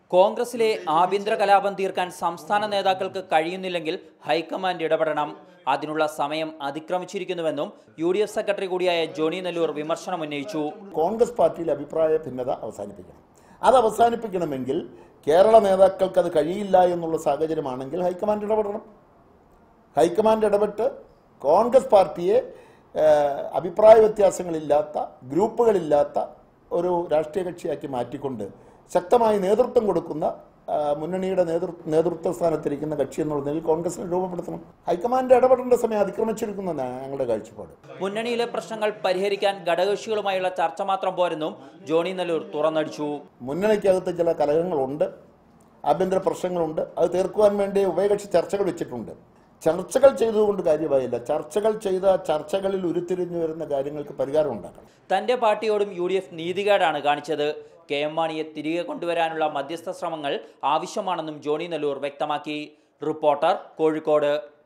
കോൺഗ്രസിലെ ആഭ്യന്തര കലാപം തീർക്കാൻ സംസ്ഥാന നേതാക്കൾക്ക് കഴിയുന്നില്ലെങ്കിൽ ഹൈക്കമാൻഡ് ഇടപെടണം അതിനുള്ള സമയം അതിക്രമിച്ചിരിക്കുന്നുവെന്നും യു ഡി എഫ് സെക്രട്ടറി കൂടിയായ ജോണി നെല്ലൂർ വിമർശനം ഉന്നയിച്ചു കോൺഗ്രസ് പാർട്ടിയിൽ അഭിപ്രായ ഭിന്നത അവസാനിപ്പിക്കണം അത് അവസാനിപ്പിക്കണമെങ്കിൽ കേരള നേതാക്കൾക്ക് അത് കഴിയില്ല എന്നുള്ള സാഹചര്യമാണെങ്കിൽ ഹൈക്കമാൻഡ് ഇടപെടണം ഹൈക്കമാൻഡ് ഇടപെട്ട് കോൺഗ്രസ് പാർട്ടിയെ ഏഹ്, അഭിപ്രായ വ്യത്യാസങ്ങളില്ലാത്ത ഗ്രൂപ്പുകളില്ലാത്ത ഒരു രാഷ്ട്രീയ കക്ഷിയാക്കി മാറ്റിക്കൊണ്ട് ശക്തമായി നേതൃത്വം കൊടുക്കുന്ന ആ, മുന്നണിയുടെ നേതൃ നേതൃത്വ സ്ഥാനത്തിരിക്കുന്ന കക്ഷി എന്നുള്ള നിലയിൽ കോൺഗ്രസിനെ രൂപപ്പെടുത്തണം ഹൈക്കമാൻഡ് ഇടപെടേണ്ട സമയം അതിക്രമിച്ചിരിക്കുന്നതാണ് ഞങ്ങളുടെ കാഴ്ചപ്പാട് മുന്നണിയിലെ പ്രശ്നങ്ങൾ പരിഹരിക്കാൻ ഘടകകക്ഷികളുമായുള്ള ചർച്ച മാത്രം പോരെന്നും ജോണി നെല്ലൂർ തുറന്നടിച്ചു മുന്നണിക്കകത്ത് ചില കലഹങ്ങളുണ്ട് ആഭ്യന്തര പ്രശ്നങ്ങളുണ്ട് അത് തീർക്കുവാൻ വേണ്ടി ഉഭയകക്ഷി ചർച്ചകൾ വെച്ചിട്ടുണ്ട് ചർച്ചകൾ ചെയ്തതുകൊണ്ട് കാര്യമായില്ല ചർച്ചകൾ ചെയ്ത ചർച്ചകളിൽ ഉരുത്തിരിഞ്ഞു വരുന്ന കാര്യങ്ങൾക്ക് പരിഹാരം ഉണ്ടാക്കണം തന്റെ പാർട്ടിയോടും യു ഡി എഫ് നീതികേടാണ് കാണിച്ചത് കെ എം മാണിയെ തിരികെ കൊണ്ടുവരാനുള്ള മധ്യസ്ഥ ശ്രമങ്ങൾ ആവശ്യമാണെന്നും ജോണി നെല്ലൂർ വ്യക്തമാക്കി റിപ്പോർട്ടർ കോഴിക്കോട്